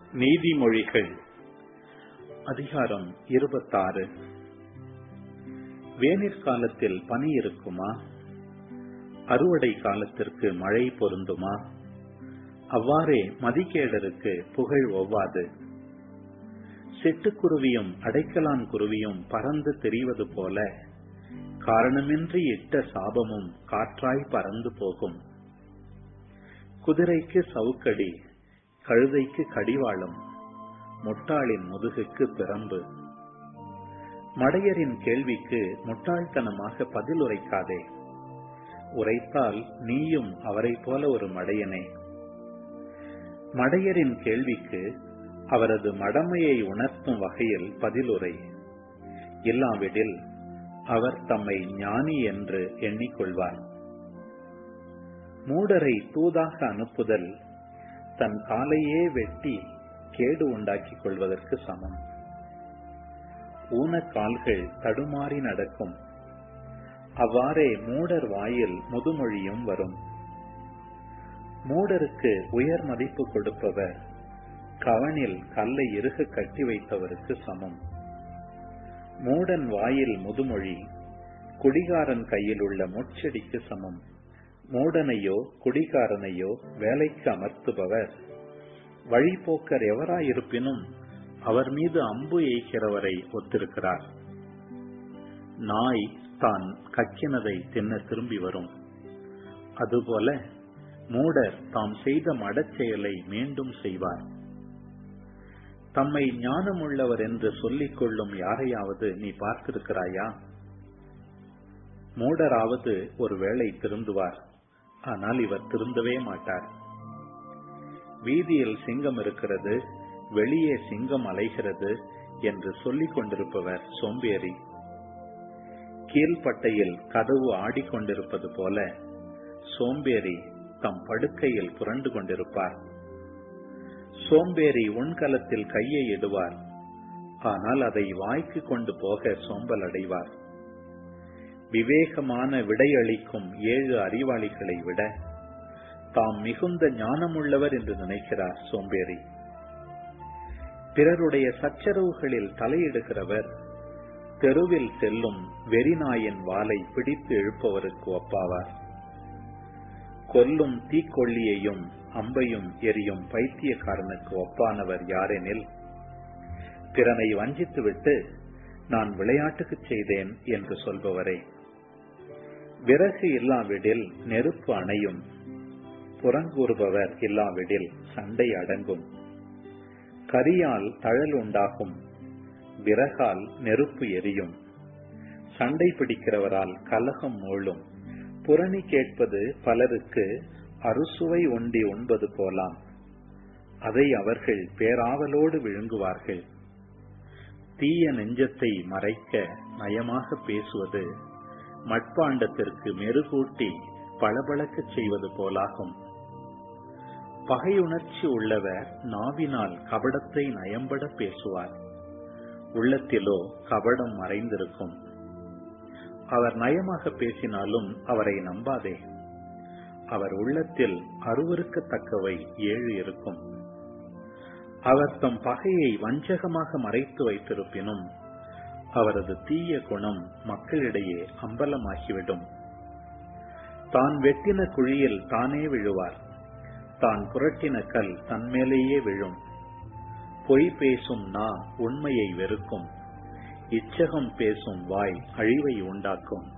நீதிமொழிகள் அதிகாரம் இருபத்தாறு வேனிற் காலத்தில் பனி இருக்குமா அறுவடை காலத்திற்கு மழை பொருந்துமா அவ்வாறே மதிகேடருக்கு புகழ் ஒவ்வாது சிட்டுக்குருவியும் அடைக்கலான் குருவியும் பறந்து தெரிவது போல காரணமின்றி இட்ட சாபமும் காற்றாய் பறந்து போகும் குதிரைக்கு சவுக்கடி கழுதைக்கு கடிவாளம் முட்டாளின் முதுகுக்கு பிரம்பு மடையரின் கேள்விக்கு முட்டாள்தனமாக பதில் உரைக்காதே உரைத்தால் நீயும் அவரை போல ஒரு மடையனே மடையரின் கேள்விக்கு அவரது மடமையை உணர்த்தும் வகையில் பதிலுரை இல்லாவிடில் அவர் தம்மை ஞானி என்று எண்ணிக்கொள்வார் மூடரை தூதாக அனுப்புதல் தன் காலையே வெட்டி கேடு உண்டாக்கிக் கொள்வதற்கு சமம் ஊனக்கால்கள் தடுமாறி நடக்கும் அவ்வாறே மூடர் வாயில் முதுமொழியும் வரும் மூடருக்கு உயர் மதிப்பு கொடுப்பவர் கவனில் கல்லை இறுக கட்டி வைத்தவருக்கு சமம் மூடன் வாயில் முதுமொழி குடிகாரன் கையில் உள்ள முச்செடிக்கு சமம் மூடனையோ குடிகாரனையோ வேலைக்கு அமர்த்துபவர் வழிபோக்கர் எவராயிருப்பினும் அவர் மீது அம்பு எய்கிறவரை ஒத்திருக்கிறார் நாய் தான் கக்கினதை தின்ன திரும்பி வரும் அதுபோல மூடர் தாம் செய்த மடச்செயலை மீண்டும் செய்வார் தம்மை ஞானமுள்ளவர் என்று சொல்லிக் கொள்ளும் யாரையாவது நீ பார்த்திருக்கிறாயா மூடராவது ஒருவேளை திருந்துவார் ஆனால் இவர் திருந்தவே மாட்டார் வீதியில் சிங்கம் இருக்கிறது வெளியே சிங்கம் அலைகிறது என்று சொல்லிக் கொண்டிருப்பவர் சோம்பேறி கீழ்பட்டையில் கதவு ஆடிக்கொண்டிருப்பது போல சோம்பேறி தம் படுக்கையில் புரண்டு கொண்டிருப்பார் சோம்பேறி உண்கலத்தில் கையை இடுவார் ஆனால் அதை வாய்க்கு கொண்டு போக சோம்பல் அடைவார் விவேகமான விடையளிக்கும் ஏழு அறிவாளிகளை விட தாம் மிகுந்த ஞானமுள்ளவர் என்று நினைக்கிறார் சோம்பேறி பிறருடைய சச்சரவுகளில் தலையிடுகிறவர் தெருவில் செல்லும் வெறிநாயின் வாலை பிடித்து இழுப்பவருக்கு ஒப்பாவார் கொல்லும் தீக்கொல்லியையும் அம்பையும் எரியும் பைத்தியக்காரனுக்கு ஒப்பானவர் யாரெனில் பிறனை வஞ்சித்துவிட்டு நான் விளையாட்டுக்கு செய்தேன் என்று சொல்பவரே விறகு இல்லாவிடில் நெருப்பு அணையும் புறங்கூறுபவர் இல்லாவிடில் சண்டை அடங்கும் கரியால் தழல் உண்டாகும் விறகால் நெருப்பு எரியும் சண்டை பிடிக்கிறவரால் கலகம் மூழும் புரணி கேட்பது பலருக்கு அறுசுவை உண்டி உண்பது போலாம் அதை அவர்கள் பேராவலோடு விழுங்குவார்கள் தீய நெஞ்சத்தை மறைக்க நயமாக பேசுவது மட்பாண்டத்திற்கு மெருகூட்டி பளபளக்கச் செய்வது போலாகும் பகையுணர்ச்சி உள்ளவர் நாவினால் கபடத்தை நயம்பட பேசுவார் உள்ளத்திலோ கபடம் மறைந்திருக்கும் அவர் நயமாக பேசினாலும் அவரை நம்பாதே அவர் உள்ளத்தில் அருவருக்கத்தக்கவை ஏழு இருக்கும் அவர் தம் பகையை வஞ்சகமாக மறைத்து வைத்திருப்பினும் அவரது தீய குணம் மக்களிடையே அம்பலமாகிவிடும் தான் வெட்டின குழியில் தானே விழுவார் தான் புரட்டின கல் தன்மேலேயே விழும் பொய் பேசும் நா உண்மையை வெறுக்கும் இச்சகம் பேசும் வாய் அழிவை உண்டாக்கும்